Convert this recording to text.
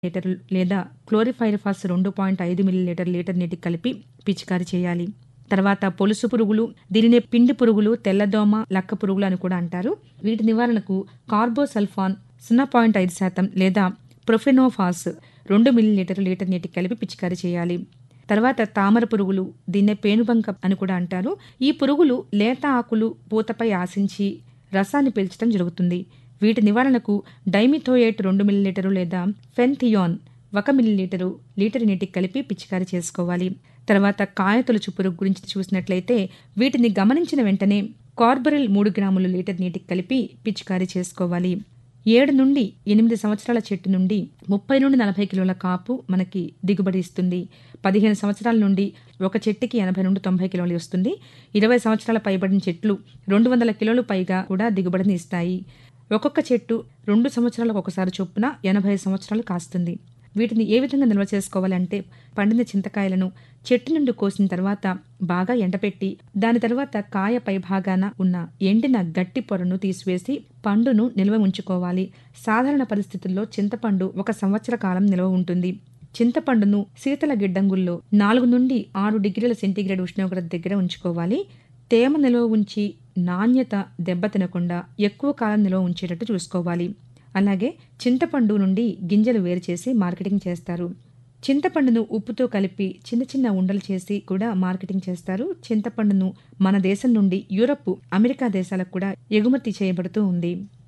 లీటర్లు లేదా క్లోరిఫైరిఫాస్ రెండు పాయింట్ ఐదు మిల్లీలీటర్ లీటర్ నీటికి కలిపి పిచికారీ చేయాలి తర్వాత పొలుసు పురుగులు దీనినే పిండి పురుగులు తెల్లదోమ లక్క పురుగులు అని కూడా అంటారు వీటి నివారణకు కార్బోసల్ఫాన్ సున్నా పాయింట్ ఐదు శాతం లేదా ప్రొఫెనోఫాస్ రెండు మిల్లీలీటర్ లీటర్ నీటికి కలిపి పిచికారీ చేయాలి తర్వాత తామర పురుగులు దీన్నే పేనుబంక అని కూడా అంటారు ఈ పురుగులు లేత ఆకులు పూతపై ఆశించి రసాన్ని పీల్చడం జరుగుతుంది వీటి నివారణకు డైమిథోయేట్ రెండు మిల్లీలీటరు లేదా ఫెన్థియాన్ ఒక మిల్లీలీటరు లీటర్ నీటికి కలిపి పిచికారీ చేసుకోవాలి తర్వాత కాయతొలుచు పురుగు గురించి చూసినట్లయితే వీటిని గమనించిన వెంటనే కార్బరిల్ మూడు గ్రాములు లీటర్ నీటికి కలిపి పిచికారీ చేసుకోవాలి ఏడు నుండి ఎనిమిది సంవత్సరాల చెట్టు నుండి ముప్పై నుండి నలభై కిలోల కాపు మనకి దిగుబడి ఇస్తుంది పదిహేను సంవత్సరాల నుండి ఒక చెట్టుకి ఎనభై నుండి తొంభై కిలోలు వస్తుంది ఇరవై సంవత్సరాల పైబడిన చెట్లు రెండు వందల కిలోలు పైగా కూడా దిగుబడిని ఇస్తాయి ఒక్కొక్క చెట్టు రెండు సంవత్సరాలకు ఒకసారి చొప్పున ఎనభై సంవత్సరాలు కాస్తుంది వీటిని ఏ విధంగా నిల్వ చేసుకోవాలంటే పండిన చింతకాయలను చెట్టు నుండి కోసిన తర్వాత బాగా ఎండపెట్టి దాని తర్వాత కాయ పైభాగాన ఉన్న ఎండిన గట్టి పొరను తీసివేసి పండును నిల్వ ఉంచుకోవాలి సాధారణ పరిస్థితుల్లో చింతపండు ఒక సంవత్సర కాలం నిల్వ ఉంటుంది చింతపండును శీతల గిడ్డంగుల్లో నాలుగు నుండి ఆరు డిగ్రీల సెంటీగ్రేడ్ ఉష్ణోగ్రత దగ్గర ఉంచుకోవాలి తేమ నిల్వ ఉంచి నాణ్యత దెబ్బతినకుండా ఎక్కువ కాలం నిల్వ ఉంచేటట్టు చూసుకోవాలి అలాగే చింతపండు నుండి గింజలు వేరు చేసి మార్కెటింగ్ చేస్తారు చింతపండును ఉప్పుతో కలిపి చిన్న చిన్న ఉండలు చేసి కూడా మార్కెటింగ్ చేస్తారు చింతపండును మన దేశం నుండి యూరప్ అమెరికా దేశాలకు కూడా ఎగుమతి చేయబడుతూ ఉంది